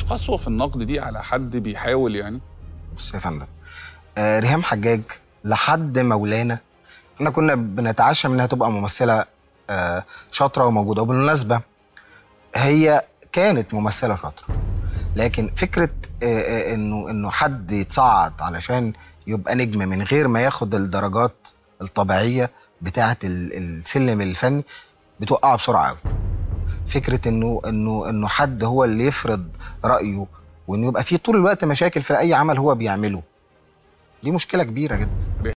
مفيش قسوه في النقد دي على حد بيحاول يعني بص يا فندم آه ريهام حجاج لحد مولانا احنا كنا بنتعشى منها تبقى ممثله آه شاطره وموجوده وبالمناسبه هي كانت ممثله شاطره لكن فكره آه آه انه انه حد يتصعد علشان يبقى نجم من غير ما ياخد الدرجات الطبيعيه بتاعه ال- السلم الفني بتوقعه بسرعه قوي فكره انه انه انه حد هو اللي يفرض رايه وانه يبقى فيه طول الوقت مشاكل في اي عمل هو بيعمله دي مشكله كبيره جدا